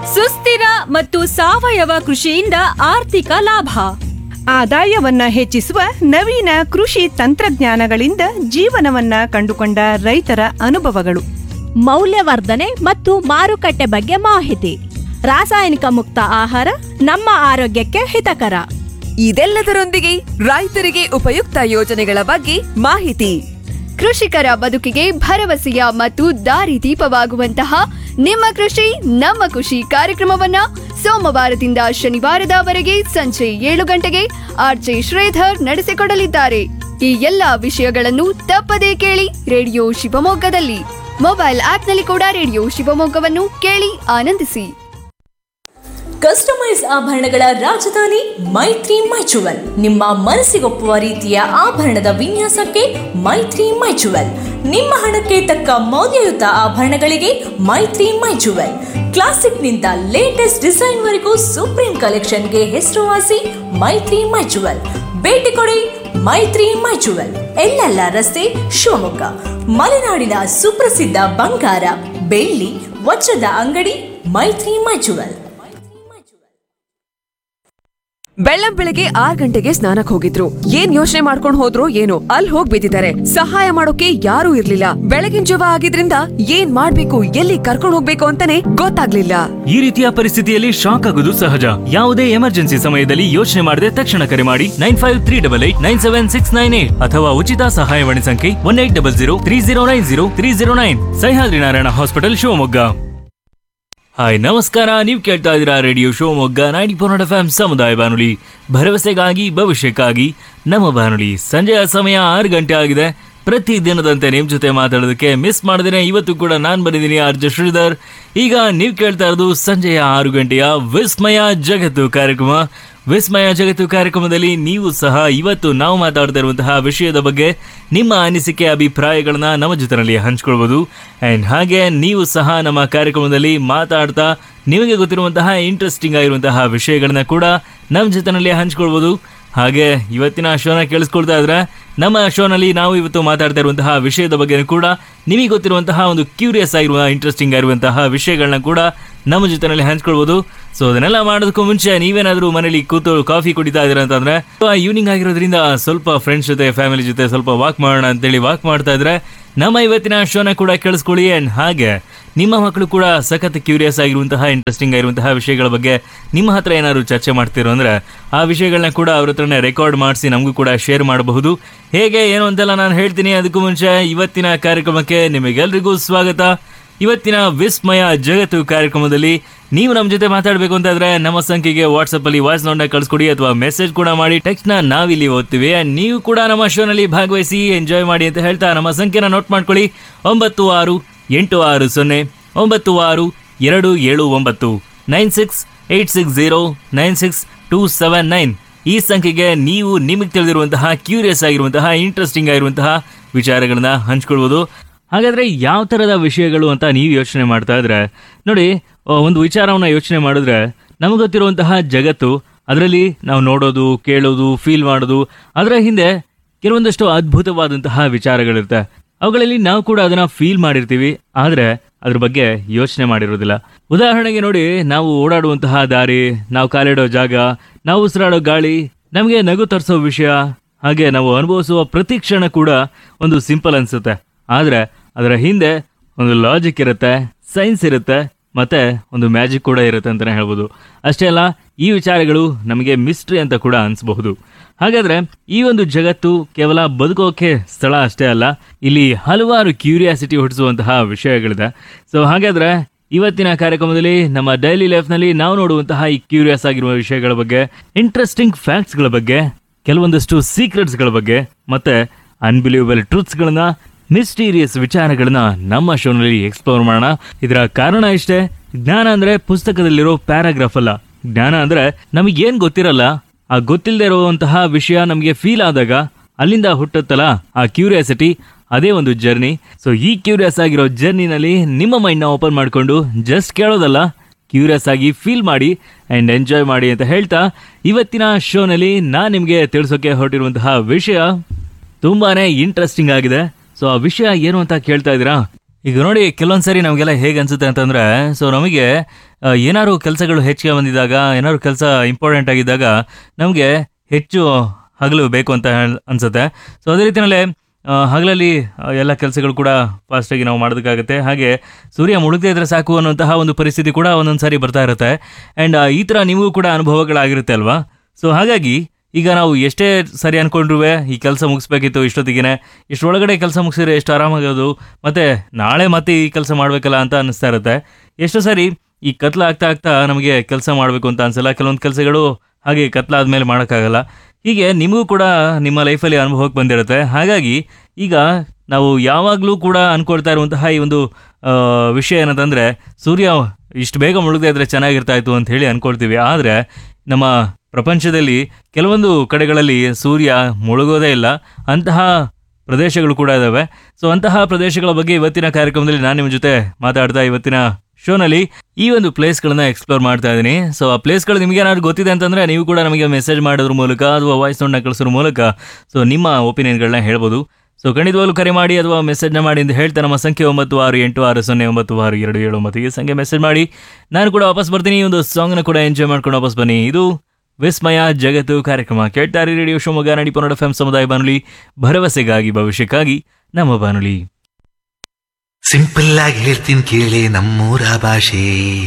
ಸುಸ್ಥಿರ ಮತ್ತು ಸಾವಯವ ಕೃಷಿಯಿಂದ ಆರ್ಥಿಕ ಲಾಭ ಆದಾಯವನ್ನ ಹೆಚ್ಚಿಸುವ ನವೀನ ಕೃಷಿ ತಂತ್ರಜ್ಞಾನಗಳಿಂದ ಜೀವನವನ್ನ ಕಂಡುಕೊಂಡ ರೈತರ ಅನುಭವಗಳು ಮೌಲ್ಯವರ್ಧನೆ ಮತ್ತು ಮಾರುಕಟ್ಟೆ ಬಗ್ಗೆ ಮಾಹಿತಿ ರಾಸಾಯನಿಕ ಮುಕ್ತ ಆಹಾರ ನಮ್ಮ ಆರೋಗ್ಯಕ್ಕೆ ಹಿತಕರ ಇದೆಲ್ಲದರೊಂದಿಗೆ ರೈತರಿಗೆ ಉಪಯುಕ್ತ ಯೋಜನೆಗಳ ಬಗ್ಗೆ ಮಾಹಿತಿ ಕೃಷಿಕರ ಬದುಕಿಗೆ ಭರವಸೆಯ ಮತ್ತು ದಾರಿದೀಪವಾಗುವಂತಹ ನಿಮ್ಮ ಕೃಷಿ ನಮ್ಮ ಖುಷಿ ಕಾರ್ಯಕ್ರಮವನ್ನ ಸೋಮವಾರದಿಂದ ಶನಿವಾರದವರೆಗೆ ಸಂಜೆ ಏಳು ಗಂಟೆಗೆ ಆರ್ಜೆ ಶ್ರೀಧರ್ ನಡೆಸಿಕೊಡಲಿದ್ದಾರೆ ಈ ಎಲ್ಲಾ ವಿಷಯಗಳನ್ನು ತಪ್ಪದೇ ಕೇಳಿ ರೇಡಿಯೋ ಶಿವಮೊಗ್ಗದಲ್ಲಿ ಮೊಬೈಲ್ ಆಪ್ನಲ್ಲಿ ಕೂಡ ರೇಡಿಯೋ ಶಿವಮೊಗ್ಗವನ್ನು ಕೇಳಿ ಆನಂದಿಸಿ ಕಸ್ಟಮೈಸ್ ಆಭರಣಗಳ ರಾಜಧಾನಿ ಮೈತ್ರಿ ಮೈಚುವಲ್ ನಿಮ್ಮ ಮನಸ್ಸಿಗೊಪ್ಪುವ ರೀತಿಯ ಆಭರಣದ ವಿನ್ಯಾಸಕ್ಕೆ ಮೈತ್ರಿ ಮೈಚುವಲ್ ನಿಮ್ಮ ಹಣಕ್ಕೆ ತಕ್ಕ ಮೌಲ್ಯಯುತ ಆಭರಣಗಳಿಗೆ ಮೈತ್ರಿ ಮೈಚುವಲ್ ಕ್ಲಾಸಿಕ್ನಿಂದ ಲೇಟೆಸ್ಟ್ ಡಿಸೈನ್ವರೆಗೂ ಸುಪ್ರೀಂ ಕಲೆಕ್ಷನ್ಗೆ ಹೆಸರುವಾಸಿ ಮೈತ್ರಿ ಮೈಚುವಲ್ ಭೇಟಿ ಕೊಡಿ ಮೈತ್ರಿ ಮೈಚುವಲ್ ಎಲ್ಲೆಲ್ಲ ರಸ್ತೆ ಶಿವಮೊಗ್ಗ ಮಲೆನಾಡಿನ ಸುಪ್ರಸಿದ್ಧ ಬಂಗಾರ ಬೆಳ್ಳಿ ವಜ್ರದ ಅಂಗಡಿ ಮೈತ್ರಿ ಮೈಚುವಲ್ ಬೆಳ್ಳಂ ಬೆಳಗ್ಗೆ ಆರ್ ಗಂಟೆಗೆ ಸ್ನಾನಕ್ ಹೋಗಿದ್ರು ಏನ್ ಯೋಚನೆ ಮಾಡ್ಕೊಂಡ್ ಹೋದ್ರು ಏನೋ ಅಲ್ಲಿ ಹೋಗ್ ಬಿದ್ದಿದ್ದಾರೆ ಸಹಾಯ ಮಾಡೋಕೆ ಯಾರೂ ಇರ್ಲಿಲ್ಲ ಬೆಳಗಿನ ಜವ ಆಗಿದ್ರಿಂದ ಏನ್ ಮಾಡ್ಬೇಕು ಎಲ್ಲಿ ಕರ್ಕೊಂಡ್ ಹೋಗ್ಬೇಕು ಅಂತಾನೆ ಗೊತ್ತಾಗ್ಲಿಲ್ಲ ಈ ರೀತಿಯ ಪರಿಸ್ಥಿತಿಯಲ್ಲಿ ಶಾಕ್ ಆಗೋದು ಸಹಜ ಯಾವುದೇ ಎಮರ್ಜೆನ್ಸಿ ಸಮಯದಲ್ಲಿ ಯೋಚನೆ ಮಾಡದೆ ತಕ್ಷಣ ಕರೆ ಮಾಡಿ nine five three double eight nine seven six nine eight ಅಥವಾ ಉಚಿತ ಸಹಾಯವಾಣಿ ಸಂಖ್ಯೆ one eight double zero three zero nine zero three zero nine Sahyadri Narayana hospital Shivamogga hi ನಮಸ್ಕಾರ ನೀವು ಕೇಳ್ತಾ ಇದ್ದೀರಾ radio Shivamogga ninety four F M ಸಮುದಾಯ ಬಾನುಲಿ ಭರವಸೆಗಾಗಿ ಭವಿಷ್ಯಕ್ಕಾಗಿ ನಮ್ಮ ಬಾನುಲಿ ಸಂಜೆಯ ಸಮಯ ಆರು ಗಂಟೆ ಆಗಿದೆ ಪ್ರತಿ ದಿನದಂತೆ ನಿಮ್ಮ ಜೊತೆ ಮಾತಾಡೋದಕ್ಕೆ ಮಿಸ್ ಮಾಡಿದ್ರೆ ಇವತ್ತು ಕೂಡ ನಾನು ಬಂದಿದ್ದೀನಿ ಆರ್ಜ ಶ್ರೀಧರ್ ಈಗ ನೀವು ಕೇಳ್ತಾ ಇರೋದು ಸಂಜೆಯ ಆರು ಗಂಟೆಯ ವಿಸ್ಮಯ ಜಗತ್ತು ಕಾರ್ಯಕ್ರಮ ವಿಸ್ಮಯ ಜಗತ್ತು ಕಾರ್ಯಕ್ರಮದಲ್ಲಿ ನೀವು ಸಹ ಇವತ್ತು ನಾವು ಮಾತಾಡ್ತಾ ಇರುವಂತಹ ವಿಷಯದ ಬಗ್ಗೆ ನಿಮ್ಮ ಅನಿಸಿಕೆ ಅಭಿಪ್ರಾಯಗಳನ್ನ ನಮ್ಮ ಜೊತೆನಲ್ಲಿ ಹಂಚ್ಕೊಳ್ಬೋದು ಆ್ಯಂಡ್ ಹಾಗೆ ನೀವು ಸಹ ನಮ್ಮ ಕಾರ್ಯಕ್ರಮದಲ್ಲಿ ಮಾತಾಡ್ತಾ ನಿಮಗೆ ಗೊತ್ತಿರುವಂತಹ ಇಂಟ್ರೆಸ್ಟಿಂಗ್ ಆಗಿರುವಂತಹ ವಿಷಯಗಳನ್ನ ಕೂಡ ನಮ್ಮ ಜೊತೆನಲ್ಲಿ ಹಂಚ್ಕೊಳ್ಬೋದು ಹಾಗೆ ಇವತ್ತಿನ ಶೋನ ಕೇಳಿಸ್ಕೊಳ್ತಾ ಇದ್ರೆ ನಮ್ಮ ಶೋನಲ್ಲಿ ನಾವು ಇವತ್ತು ಮಾತಾಡ್ತಾ ಇರುವಂತಹ ವಿಷಯದ ಬಗ್ಗೆ ಕೂಡ ನಿಮಗೆ ಗೊತ್ತಿರುವಂತಹ ಒಂದು ಕ್ಯೂರಿಯಸ್ ಆಗಿರುವ ಇಂಟ್ರೆಸ್ಟಿಂಗ್ ಆಗಿರುವಂತಹ ವಿಷಯಗಳನ್ನ ಕೂಡ ನಮ್ಮ ಜೊತೆನಲ್ಲಿ ಹಂಚ್ಕೊಳ್ಬೋದು ಸೊ ಅದನ್ನೆಲ್ಲ ಮಾಡೋದಕ್ಕೂ ಮುಂಚೆ ನೀವೇನಾದರೂ ಮನೇಲಿ ಕೂತು ಕಾಫಿ ಕುಡಿತಾ ಇದ್ದೀರಾ ಅಂತಂದ್ರೆ ಈವ್ನಿಂಗ್ ಆಗಿರೋದ್ರಿಂದ ಸ್ವಲ್ಪ ಫ್ರೆಂಡ್ಸ್ ಜೊತೆ ಫ್ಯಾಮಿಲಿ ಜೊತೆ ಸ್ವಲ್ಪ ವಾಕ್ ಮಾಡೋಣ ಅಂತೇಳಿ ವಾಕ್ ಮಾಡ್ತಾ ಇದ್ರೆ ನಮ್ಮ ಇವತ್ತಿನ ಶೋನ ಕೂಡ ಕೇಳಿಸ್ಕೊಳ್ಳಿ ಆ್ಯಂಡ್ ಹಾಗೆ ನಿಮ್ಮ ಮಕ್ಕಳು ಕೂಡ ಸಖತ್ ಕ್ಯೂರಿಯಸ್ ಆಗಿರುವಂತಹ ಇಂಟ್ರೆಸ್ಟಿಂಗ್ ಆಗಿರುವಂತಹ ವಿಷಯಗಳ ಬಗ್ಗೆ ನಿಮ್ಮ ಹತ್ರ ಏನಾದ್ರು ಚರ್ಚೆ ಮಾಡ್ತಿರೋ ಅಂದ್ರೆ ಆ ವಿಷಯಗಳನ್ನ ಕೂಡ ಅವ್ರ ಹತ್ರನೇ ರೆಕಾರ್ಡ್ ಮಾಡಿಸಿ ನಮಗೂ ಕೂಡ ಶೇರ್ ಮಾಡಬಹುದು ಹೇಗೆ ಏನು ಅಂತೆಲ್ಲ ನಾನು ಹೇಳ್ತೀನಿ ಅದಕ್ಕೂ ಮುಂಚೆ ಇವತ್ತಿನ ಕಾರ್ಯಕ್ರಮಕ್ಕೆ ನಿಮಗೆಲ್ರಿಗೂ ಸ್ವಾಗತ ಇವತ್ತಿನ ವಿಸ್ಮಯ ಜಗತ್ತು ಕಾರ್ಯಕ್ರಮದಲ್ಲಿ ನೀವು ನಮ್ಮ ಜೊತೆ ಮಾತಾಡಬೇಕು ಅಂತಾದ್ರೆ ನಮ್ಮ ಸಂಖ್ಯೆಗೆ ವಾಟ್ಸಪ್ ಅಲ್ಲಿ ವಾಯ್ಸ್ ನೋಟ್ನ ಕಳಿಸ್ಕೊಡಿ ಅಥವಾ ಮೆಸೇಜ್ ಕೂಡ ಮಾಡಿ ಟೆಕ್ಸ್ಟ್ ನ ನಾವಿಲ್ಲಿ ಓದ್ತೀವಿ And ನೀವು ಕೂಡ ನಮ್ಮ ಶೋನಲ್ಲಿ ಭಾಗವಹಿಸಿ ಎಂಜಾಯ್ ಮಾಡಿ ಅಂತ ಹೇಳ್ತಾ ನಮ್ಮ ಸಂಖ್ಯೆನ ನೋಟ್ ಮಾಡ್ಕೊಳ್ಳಿ ಒಂಬತ್ತು ಆರು ಎಂಟು ಆರು ಸೊನ್ನೆ ಒಂಬತ್ತು ಆರು ಎರಡು ಏಳು ಒಂಬತ್ತು nine six eight six zero nine six two seven nine ಈ ಸಂಖ್ಯೆಗೆ ನೀವು ನಿಮಗೆ ತಿಳಿದಿರುವಂತಹ ಕ್ಯೂರಿಯಸ್ ಆಗಿರುವಂತಹ ಇಂಟ್ರೆಸ್ಟಿಂಗ್ ಆಗಿರುವಂತಹ ವಿಚಾರಗಳನ್ನ ಹಂಚ್ಕೊಳ್ಬೋದು ಹಾಗಾದ್ರೆ ಯಾವ ಥರದ ವಿಷಯಗಳು ಅಂತ ನೀವು ಯೋಚನೆ ಮಾಡ್ತಾ ಇದ್ರೆ ನೋಡಿ ಆ, ಒಂದು ವಿಚಾರವನ್ನ ಯೋಚನೆ ಮಾಡಿದ್ರೆ ನಮಗೆ ಗೊತ್ತಿರುವಂತಹ ಜಗತ್ತು ಅದರಲ್ಲಿ ನಾವು ನೋಡೋದು ಕೇಳೋದು ಫೀಲ್ ಮಾಡೋದು ಅದರ ಹಿಂದೆ ಕೆಲವೊಂದಷ್ಟು ಅದ್ಭುತವಾದಂತಹ ವಿಚಾರಗಳಿರುತ್ತೆ ಅವುಗಳಲ್ಲಿ ನಾವು ಕೂಡ ಅದನ್ನ ಫೀಲ್ ಮಾಡಿರ್ತೀವಿ ಆದ್ರೆ ಅದ್ರ ಬಗ್ಗೆ ಯೋಚನೆ ಮಾಡಿರೋದಿಲ್ಲ ಉದಾಹರಣೆಗೆ ನೋಡಿ ನಾವು ಓಡಾಡುವಂತಹ ದಾರಿ ನಾವು ಕಾಲಿಡೋ ಜಾಗ ನಾವು ಉಸಿರಾಡೋ ಗಾಳಿ ನಮಗೆ ನಗು ತರಿಸೋ ವಿಷಯ ಹಾಗೆ ನಾವು ಅನುಭವಿಸುವ ಪ್ರತಿ ಕ್ಷಣ ಕೂಡ ಒಂದು ಸಿಂಪಲ್ ಅನ್ಸುತ್ತೆ ಆದ್ರೆ ಅದರ ಹಿಂದೆ ಒಂದು ಲಾಜಿಕ್ ಇರುತ್ತೆ ಸೈನ್ಸ್ ಇರುತ್ತೆ ಮತ್ತೆ ಒಂದು ಮ್ಯಾಜಿಕ್ ಕೂಡ ಇರುತ್ತೆ ಅಂತಾನೆ ಹೇಳ್ಬೋದು ಅಷ್ಟೇ ಅಲ್ಲ ಈ ವಿಚಾರಗಳು ನಮಗೆ ಮಿಸ್ಟ್ರಿ ಅಂತ ಕೂಡ ಅನ್ಸಬಹುದು ಹಾಗಾದ್ರೆ ಈ ಒಂದು ಜಗತ್ತು ಕೇವಲ ಬದುಕೋಕೆ ಸ್ಥಳ ಅಷ್ಟೇ ಅಲ್ಲ ಇಲ್ಲಿ ಹಲವಾರು ಕ್ಯೂರಿಯಾಸಿಟಿ ಹುಟ್ಟಿಸುವಂತಹ ವಿಷಯಗಳಿದೆ ಸೊ ಹಾಗಾದ್ರೆ ಇವತ್ತಿನ ಕಾರ್ಯಕ್ರಮದಲ್ಲಿ ನಮ್ಮ ಡೈಲಿ ಲೈಫ್ನಲ್ಲಿ ನಾವು ನೋಡುವಂತಹ ಈ ಕ್ಯೂರಿಯಸ್ ಆಗಿರುವ ವಿಷಯಗಳ ಬಗ್ಗೆ ಇಂಟ್ರೆಸ್ಟಿಂಗ್ ಫ್ಯಾಕ್ಟ್ಸ್ಗಳ ಬಗ್ಗೆ ಕೆಲವೊಂದಷ್ಟು ಸೀಕ್ರೆಟ್ಸ್ಗಳ ಬಗ್ಗೆ ಮತ್ತೆ ಅನ್ಬಿಲೀವಬಲ್ ಟ್ರೂತ್ಸ್ಗಳನ್ನ ಮಿಸ್ಟೀರಿಯಸ್ ವಿಚಾರಗಳನ್ನ ನಮ್ಮ ಶೋನಲ್ಲಿ ಎಕ್ಸ್ಪ್ಲೋರ್ ಮಾಡೋಣ ಇದರ ಕಾರಣ ಇಷ್ಟೇ ಜ್ಞಾನ ಅಂದ್ರೆ ಪುಸ್ತಕದಲ್ಲಿರೋ ಪ್ಯಾರಾಗ್ರಾಫ್ ಅಲ್ಲ ಜ್ಞಾನ ಅಂದ್ರೆ ನಮಗೆ ಏನ್ ಗೊತ್ತಿರಲ್ಲ ಆ ಗೊತ್ತಿಲ್ಲದೆ ಇರುವಂತಹ ವಿಷಯ ನಮಗೆ ಫೀಲ್ ಆದಾಗ ಅಲ್ಲಿಂದ ಹುಟ್ಟುತ್ತಲ್ಲ ಆ ಕ್ಯೂರಿಯಾಸಿಟಿ ಅದೇ ಒಂದು ಜರ್ನಿ ಸೊ ಈ ಕ್ಯೂರಿಯಸ್ ಆಗಿರೋ ಜರ್ನಿನಲ್ಲಿ ನಿಮ್ಮ ಮೈಂಡ್ನ ಓಪನ್ ಮಾಡಿಕೊಂಡು ಜಸ್ಟ್ ಕೇಳೋದಲ್ಲ ಕ್ಯೂರಿಯಸ್ ಆಗಿ ಫೀಲ್ ಮಾಡಿ ಆ್ಯಂಡ್ ಎಂಜಾಯ್ ಮಾಡಿ ಅಂತ ಹೇಳ್ತಾ ಇವತ್ತಿನ ಶೋನಲ್ಲಿ ನಾನು ನಿಮಗೆ ತಿಳಿಸೋಕೆ ಹೊರಟಿರುವಂತಹ ವಿಷಯ ತುಂಬಾನೇ ಇಂಟ್ರೆಸ್ಟಿಂಗ್ ಆಗಿದೆ ಸೊ ಆ ವಿಷಯ ಏನು ಅಂತ ಕೇಳ್ತಾ ಇದ್ದೀರಾ ಈಗ ನೋಡಿ ಕೆಲವೊಂದು ಸರಿ ನಮಗೆಲ್ಲ ಹೇಗೆ ಅನ್ಸುತ್ತೆ ಅಂತಂದ್ರೆ ಸೊ ನಮಗೆ ಆ, ಏನಾದ್ರು ಕೆಲಸಗಳು ಹೆಚ್ಚಿಗೆ ಬಂದಿದ್ದಾಗ ಏನಾದ್ರು ಕೆಲಸ ಇಂಪಾರ್ಟೆಂಟ್ ಆಗಿದ್ದಾಗ ನಮಗೆ ಹೆಚ್ಚು ಹಗಲು ಬೇಕು ಅಂತ ಹೇಳ್- ಅನ್ಸುತ್ತೆ ಸೊ ಅದೇ ರೀತಿಯಲ್ಲೇ ಆ, ಹಗಲಲ್ಲಿ ಆ, ಎಲ್ಲ ಕೆಲಸಗಳು ಕೂಡ ಫಾಸ್ಟಾಗಿ ನಾವು ಮಾಡೋದಕ್ಕಾಗುತ್ತೆ ಹಾಗೆ ಸೂರ್ಯ ಮುಳುಗದೇ ಇದ್ರೆ ಸಾಕು ಅನ್ನುವಂತಹ ಒಂದು ಪರಿಸ್ಥಿತಿ ಕೂಡ ಒಂದೊಂದು ಸಾರಿ ಬರ್ತಾ ಇರುತ್ತೆ ಆ್ಯಂಡ್ ಈ ಥರ ನಿಮಗೂ ಕೂಡ ಅನುಭವಗಳಾಗಿರುತ್ತೆ ಅಲ್ವಾ ಸೊ ಹಾಗಾಗಿ ಈಗ ನಾವು ಎಷ್ಟೇ ಸರಿ ಅನ್ಕೊಂಡ್ರೂ ಈ ಕೆಲಸ ಮುಗಿಸ್ಬೇಕಿತ್ತು ಇಷ್ಟೊತ್ತಿಗೆ ಇಷ್ಟರೊಳಗಡೆ ಕೆಲಸ ಮುಗಿಸಿದ್ರೆ ಎಷ್ಟು ಆರಾಮಾಗೋದು ಮತ್ತೆ ನಾಳೆ ಮತ್ತೆ ಈ ಕೆಲಸ ಮಾಡಬೇಕಲ್ಲ ಅಂತ ಅನ್ನಿಸ್ತಾ ಇರುತ್ತೆ ಎಷ್ಟು ಸರಿ ಈ ಕತ್ಲ ಆಗ್ತಾ ಆಗ್ತಾ ನಮಗೆ ಕೆಲಸ ಮಾಡಬೇಕು ಅಂತ ಅನ್ಸಲ್ಲ ಕೆಲವೊಂದು ಕೆಲಸಗಳು ಹಾಗೆ ಕತ್ಲಾದ್ಮೇಲೆ ಮಾಡೋಕ್ಕಾಗಲ್ಲ ಹೀಗೆ ನಿಮಗೂ ಕೂಡ ನಿಮ್ಮ ಲೈಫಲ್ಲಿ ಅನುಭವಕ್ಕೆ ಬಂದಿರುತ್ತೆ ಹಾಗಾಗಿ ಈಗ ನಾವು ಯಾವಾಗಲೂ ಕೂಡ ಅನ್ಕೊಳ್ತಾ ಇರುವಂತಹ ಈ ಒಂದು ಆ, ವಿಷಯ ಏನಂತಂದರೆ ಸೂರ್ಯ ಇಷ್ಟು ಬೇಗ ಮುಳುಗದೇ ಇದ್ರೆ ಚೆನ್ನಾಗಿರ್ತಾ ಇತ್ತು ಅಂತ ಹೇಳಿ ಅನ್ಕೊಳ್ತೀವಿ ಆದರೆ ನಮ್ಮ ಪ್ರಪಂಚದಲ್ಲಿ ಕೆಲವೊಂದು ಕಡೆಗಳಲ್ಲಿ ಸೂರ್ಯ ಮುಳುಗೋದೇ ಇಲ್ಲ ಅಂತಹ ಪ್ರದೇಶಗಳು ಕೂಡ ಇದ್ದಾವೆ ಸೊ ಅಂತಹ ಪ್ರದೇಶಗಳ ಬಗ್ಗೆ ಇವತ್ತಿನ ಕಾರ್ಯಕ್ರಮದಲ್ಲಿ ನಾನು ನಿಮ್ಮ ಜೊತೆ ಮಾತಾಡ್ತಾ ಇವತ್ತಿನ ಶೋನಲ್ಲಿ ಈ ಒಂದು ಪ್ಲೇಸ್ಗಳನ್ನ ಎಕ್ಸ್ಪ್ಲೋರ್ ಮಾಡ್ತಾ ಇದ್ದೀನಿ ಸೊ ಆ ಪ್ಲೇಸ್ಗಳು ನಿಮಗೆ ಏನಾದ್ರು ಗೊತ್ತಿದೆ ಅಂತಂದ್ರೆ ನೀವು ಕೂಡ ನಮಗೆ ಮೆಸೇಜ್ ಮಾಡೋದ್ರ ಮೂಲಕ ಅಥವಾ ವಾಯ್ಸ್ ನೋಟ್ನ ಕಳಿಸೋದ್ರ ಮೂಲಕ ಸೊ ನಿಮ್ಮ ಒಪಿನಿಯನ್ಗಳನ್ನ ಹೇಳ್ಬೋದು ಸೊ ಖಂಡಿತವಾಗ್ಲೂ ಕರೆ ಮಾಡಿ ಅಥವಾ ಮೆಸೇಜ್ನ ಮಾಡಿ ಅಂತ ಹೇಳ್ತಾ ನಮ್ಮ ಸಂಖ್ಯೆ ಒಂಬತ್ತು ಆರು ಎಂಟು ಆರು ಸೊನ್ನೆ ಒಂಬತ್ತು ಆರು ಎರಡು ಏಳು ಒಂಬತ್ತು ಈ ಸಂಖ್ಯೆ ಮೆಸೇಜ್ ಮಾಡಿ ನಾನು ಕೂಡ ವಾಪಸ್ ಬರ್ತೀನಿ ಈ ಒಂದು ಸಾಂಗ್ನ ಕೂಡ ಎಂಜಾಯ್ ಮಾಡ್ಕೊಂಡು ವಾಪಸ್ ಬನ್ನಿ ಇದು ವಿಸ್ಮಯ ಜಗತ್ತು ಕಾರ್ಯಕ್ರಮ ಕೇಳ್ತಾರೆ ರೇಡಿಯೋ ಶಿವಮೊಗ್ಗ ನಡಿ ಪನ್ನಡ ಎಫ್ ಸಮುದಾಯ ಬಾನುಲಿ ಭರವಸೆಗಾಗಿ ಭವಿಷ್ಯಕ್ಕಾಗಿ ನಮ್ಮ ಬಾನುಲಿ ಸಿಂಪಲ್ ಆಗಿ ಹೇಳ್ತೀನಿ ಕೇಳಿ ನಮ್ಮೂರ ಭಾಷೆ